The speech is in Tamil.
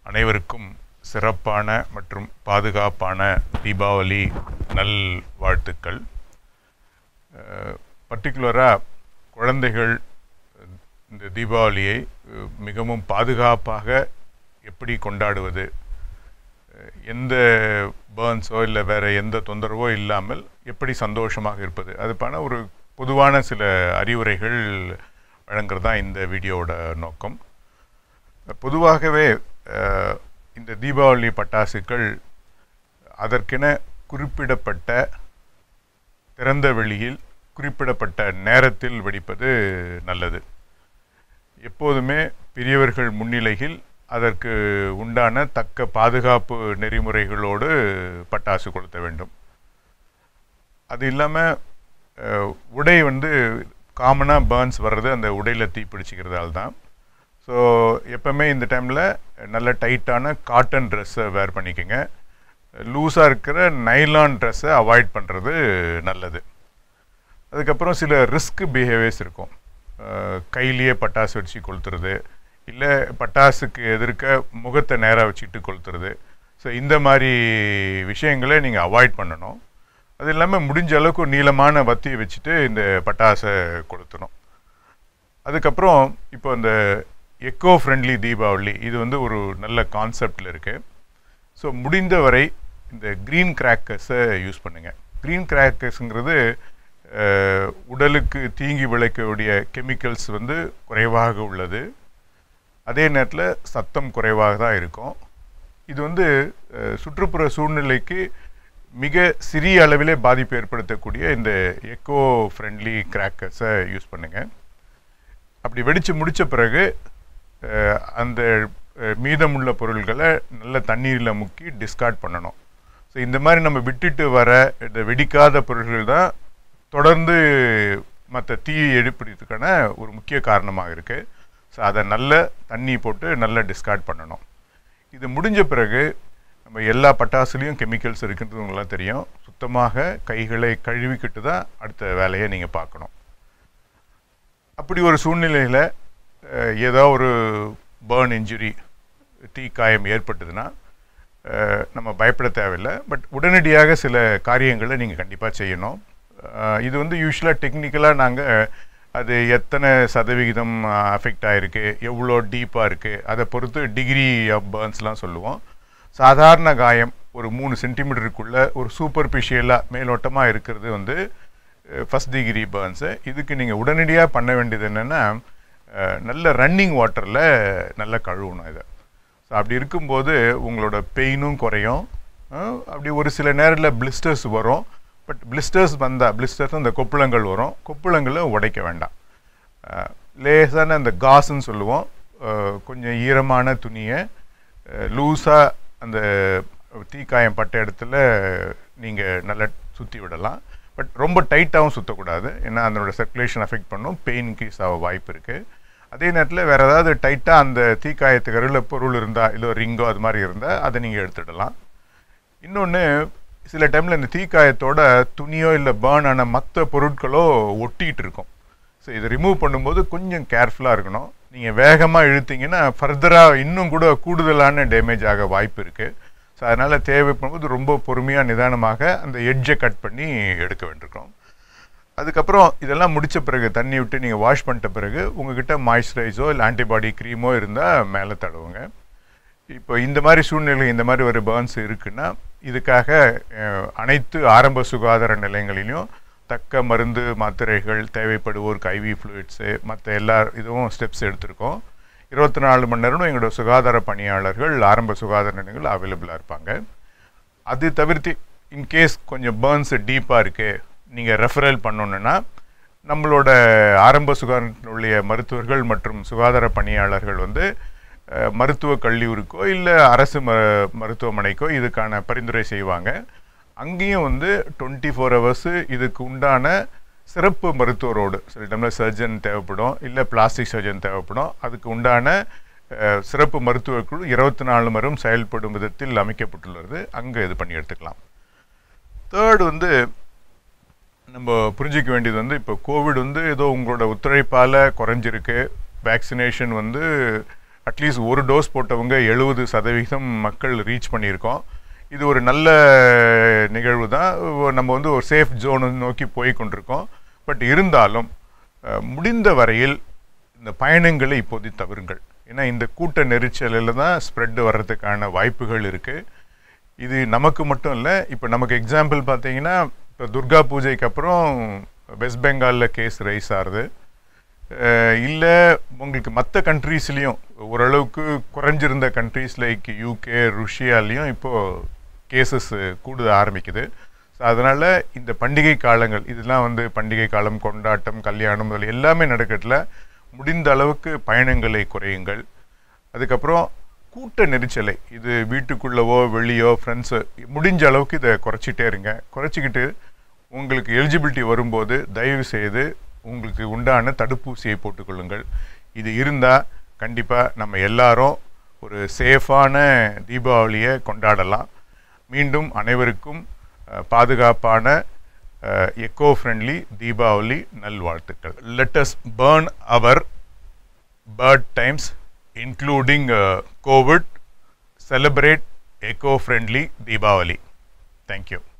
அனைவருக்கும் சிறப்பான மற்றும் பாதுகாப்பான தீபாவளி நல் வாழ்த்துக்கள் பர்டிகுலராக குழந்தைகள் இந்த தீபாவளியை அஹ், மிகவும் பாதுகாப்பாக எப்படி கொண்டாடுவது அஹ், எந்த பேர்ன்ஸோ இல்லை வேறு எந்த தொந்தரவோ இல்லாமல் எப்படி சந்தோஷமாக இருப்பது அதுக்கான ஒரு பொதுவான சில அறிவுரைகள் வழங்குறது தான் இந்த வீடியோவோட நோக்கம் பொதுவாகவே அஹ், இந்த தீபாவளி பட்டாசுகள் அதற்கென குறிப்பிடப்பட்ட திறந்த வெளியில் குறிப்பிடப்பட்ட நேரத்தில் வெடிப்பது நல்லது எப்போதுமே பெரியவர்கள் முன்னிலையில் அதற்கு உண்டான தக்க பாதுகாப்பு நெறிமுறைகளோடு பட்டாசு கொளுத்த வேண்டும் அது இல்லாமல் உடை வந்து காமனாக பேர்ன்ஸ் வர்றது அந்த உடையில் தீ பிடிச்சிக்கிறதால தான் ஸோ எப்போவுமே இந்த டைமில் நல்ல டைட்டான காட்டன் ட்ரெஸ்ஸை வேர் பண்ணிக்கோங்க லூஸாக இருக்கிற நைலான் ட்ரெஸ்ஸை அவாய்ட் பண்ணுறது நல்லது அதுக்கப்புறம் சில ரிஸ்க் பிஹேவியர்ஸ் இருக்கும் அஹ், கையிலேயே பட்டாசு வச்சு கொளுத்துறது இல்லை பட்டாசுக்கு எதிர்க்க முகத்தை நேராக வச்சுக்கிட்டு கொளுத்துறது ஸோ இந்த மாதிரி விஷயங்களை நீங்கள் அவாய்ட் பண்ணணும் அது இல்லாமல் முடிஞ்ச அளவுக்கு ஒரு நீளமான வத்தியை வச்சுட்டு இந்த பட்டாசை கொளுத்தணும் அதுக்கப்புறம் இப்போ இந்த எக்கோ ஃப்ரெண்ட்லி தீபாவளி இது வந்து ஒரு நல்ல கான்செப்டில் இருக்குது ஸோ முடிந்தவரை இந்த க்ரீன் கிராக்கர்ஸை யூஸ் பண்ணுங்கள் க்ரீன் கிராக்கர்ஸுங்கிறது அஹ், உடலுக்கு தீங்கி விளைக்கக்கூடிய கெமிக்கல்ஸ் வந்து குறைவாக உள்ளது அதே நேரத்தில் சத்தம் குறைவாக தான் இருக்கும் இது வந்து அஹ், சுற்றுப்புற சூழ்நிலைக்கு மிக சிறிய அளவிலே பாதிப்பு ஏற்படுத்தக்கூடிய இந்த எக்கோ ஃப்ரெண்ட்லி கிராக்கர்ஸை யூஸ் பண்ணுங்கள் அப்படி வெடித்து முடித்த பிறகு அஹ், அந்த அஹ், மீதமுள்ள பொருள்களை நல்ல தண்ணீரில் முக்கி டிஸ்கார்ட் பண்ணணும் ஸோ இந்த மாதிரி நம்ம விட்டுட்டு வர இந்த வெடிக்காத பொருள்கள் தான் தொடர்ந்து மற்ற தீயை எழுப்பிடுறதுக்கான ஒரு முக்கிய காரணமாக இருக்குது ஸோ அதை நல்ல தண்ணி போட்டு நல்லா டிஸ்கார்ட் பண்ணணும் இது முடிஞ்ச பிறகு நம்ம எல்லா பட்டாசுலேயும் கெமிக்கல்ஸ் இருக்குன்றது உங்களாம் தெரியும் சுத்தமாக கைகளை கழுவிக்கிட்டு தான் அடுத்த வேலையை நீங்கள் பார்க்கணும் அப்படி ஒரு சூழ்நிலையில் ஏதோ ஒரு பேர்ன் இன்ஜுரி தீக்காயம் ஏற்பட்டதுன்னா அஹ், நம்ம பயப்பட தேவையில்லை பட் உடனடியாக சில காரியங்களை நீங்கள் கண்டிப்பாக செய்யணும் அஹ், இது வந்து யூஸ்வலாக டெக்னிக்கலாக நாங்கள் அது எத்தனை சதவிகிதம் அஃபெக்ட் ஆகிருக்கு எவ்வளோ டீப்பாக இருக்குது அதை பொறுத்து டிகிரி ஆஃப் பேர்ன்ஸ்லாம் சொல்லுவோம் சாதாரண காயம் ஒரு மூணு சென்டிமீட்டருக்குள்ள ஒரு சூப்பர்ஃபிஷியலாக மேலோட்டமாக இருக்கிறது வந்து ஃபஸ்ட் டிகிரி பேர்ன்ஸு இதுக்கு நீங்கள் உடனடியாக பண்ண வேண்டியது என்னென்னா நல்ல ரன்னிங் வாட்டரில் நல்லா கழுவணும் இதை ஸோ அப்படி இருக்கும்போது உங்களோட பெயினும் குறையும் அஹ், அப்படி ஒரு சில நேரத்தில் பிளிஸ்டர்ஸ் வரும் பட் பிளிஸ்டர்ஸ் வந்தால் பிளிஸ்டர்ஸ் அந்த கொப்புளங்கள் வரும் கொப்புளங்களை உடைக்க வேண்டாம் அஹ், லேசான அந்த காசுன்னு சொல்லுவோம் அஹ், கொஞ்சம் ஈரமான துணியை லூஸாக அந்த தீக்காயம் பட்ட இடத்துல நீங்கள் நல்லா சுற்றி விடலாம் பட் ரொம்ப டைட்டாகவும் சுற்றக்கூடாது ஏன்னா அதனோட சர்க்குலேஷன் அஃபெக்ட் பண்ணும் பெயின் இன்க்ரீஸ் ஆக வாய்ப்பு இருக்குது அதே நேரத்தில் வேறு ஏதாவது டைட்டாக அந்த தீக்காயத்துக்கு அருகில் பொருள் இருந்தால் இல்லை ரிங்கோ அது மாதிரி இருந்தால் அதை நீங்கள் எடுத்துடலாம் இன்னொன்று சில டைமில் இந்த தீக்காயத்தோட துணியோ இல்லை பேர்ன் ஆன மற்ற பொருட்களோ ஒட்டிகிட்டு இருக்கும் ஸோ இதை ரிமூவ் பண்ணும்போது கொஞ்சம் கேர்ஃபுல்லாக இருக்கணும் நீங்கள் வேகமாக இழுத்தீங்கன்னா ஃபர்தராக இன்னும் கூட கூடுதலான டேமேஜ் ஆக வாய்ப்பு இருக்குது ஸோ அதனால் தேவைப்படும்போது ரொம்ப பொறுமையாக நிதானமாக அந்த எட்ஜை கட் பண்ணி எடுக்க வேண்டியிருக்கோம் அதுக்கப்புறம் இதெல்லாம் முடித்த பிறகு தண்ணி விட்டு நீங்கள் வாஷ் பண்ணிட்ட பிறகு உங்ககிட்ட மாய்ஸ்சரைஸோ இல்லை ஆன்டிபாடி க்ரீமோ இருந்தால் மேலே தடவுங்க இப்போ இந்த மாதிரி சூழ்நிலை இந்த மாதிரி ஒரு பேர்ன்ஸ் இருக்குன்னா இதுக்காக அஹ், அனைத்து ஆரம்ப சுகாதார நிலையங்களிலும் தக்க மருந்து மாத்திரைகள் தேவைப்படுவோருக்கு ஐவி ஃப்ளூயிட்ஸு மற்ற எல்லா இதுவும் ஸ்டெப்ஸ் எடுத்திருக்கோம் இருபத்தி நாலு மணி நேரமும் எங்களோட சுகாதார பணியாளர்கள் ஆரம்ப சுகாதார நிலையங்கள் அவைலபிளாக இருப்பாங்க அது தவிர்த்து இன்கேஸ் கொஞ்சம் பேர்ன்ஸ் டீப்பாக இருக்குது நீங்கள் ரெஃபரல் பண்ணணுன்னா நம்மளோட ஆரம்ப சுகாதாரத்தினுடைய மருத்துவர்கள் மற்றும் சுகாதார பணியாளர்கள் வந்து அஹ், மருத்துவ கல்லூரிக்கோ இல்லை அரசு ம மருத்துவமனைக்கோ இதுக்கான பரிந்துரை செய்வாங்க அங்கேயும் வந்து டுவெண்ட்டி ஃபோர் ஹவர்ஸு இதுக்கு உண்டான சிறப்பு மருத்துவரோடு சில டைமில் சர்ஜன் தேவைப்படும் இல்லை பிளாஸ்டிக் சர்ஜன் தேவைப்படும் அதுக்கு உண்டான அஹ், சிறப்பு மருத்துவ குழு இருபத்தி நாலு மரும் செயல்படும் விதத்தில் அமைக்கப்பட்டுள்ளது அங்கே இது பண்ணி எடுத்துக்கலாம் தேர்ட் வந்து நம்ம புரிஞ்சிக்க வேண்டியது வந்து இப்போ கோவிட் வந்து ஏதோ உங்களோட ஒத்துழைப்பால் குறைஞ்சிருக்கு வேக்சினேஷன் வந்து அட்லீஸ்ட் ஒரு டோஸ் போட்டவங்க எழுபது சதவிகிதம் மக்கள் ரீச் பண்ணியிருக்கோம் இது ஒரு நல்ல நிகழ்வு தான் நம்ம வந்து ஒரு சேஃப் ஜோனு நோக்கி போய் கொண்டிருக்கோம் பட் இருந்தாலும் அஹ், முடிந்த வரையில் இந்த பயணங்களை இப்போது தவிருங்கள் ஏன்னா இந்த கூட்ட நெரிச்சலில் தான் ஸ்ப்ரெட் வர்றதுக்கான வாய்ப்புகள் இருக்குது இது நமக்கு மட்டும் இல்லை இப்போ நமக்கு எக்ஸாம்பிள் பார்த்தீங்கன்னா இப்போ துர்கா பூஜைக்கு அப்புறம் வெஸ்ட் பெங்காலில் கேஸ் ரைஸ் ஆகுது இல்லை உங்களுக்கு மற்ற கண்ட்ரீஸ்லேயும் ஓரளவுக்கு குறைஞ்சிருந்த கண்ட்ரீஸ் லைக் யூகே ருஷ்யாலேயும் இப்போது கேசஸ் கூடுத ஆரம்பிக்குது ஸோ அதனால் இந்த பண்டிகை காலங்கள் இதெல்லாம் வந்து பண்டிகை காலம் கொண்டாட்டம் கல்யாணம் முதல் எல்லாமே நடக்கட்டில் முடிந்த அளவுக்கு பயணங்களை குறையுங்கள் அதுக்கப்புறம் கூட்ட நெரிச்சலை இது வீட்டுக்குள்ளவோ வெளியோ ஃப்ரெண்ட்ஸு முடிஞ்ச அளவுக்கு இதை குறைச்சிட்டே இருங்க குறைச்சிக்கிட்டு உங்களுக்கு எலிஜிபிலிட்டி வரும்போது தயவு செய்து உங்களுக்கு உண்டான தடுப்பூசியை போட்டுக்கொள்ளுங்கள் இது இருந்தால் கண்டிப்பாக நம்ம எல்லாரும் ஒரு சேஃபான தீபாவளியை கொண்டாடலாம் மீண்டும் அனைவருக்கும் அஹ், பாதுகாப்பான எக்கோ ஃப்ரெண்ட்லி தீபாவளி நல்வாழ்த்துக்கள் let's burn our bird times including uh, COVID celebrate eco-friendly Deepavali. Thank you.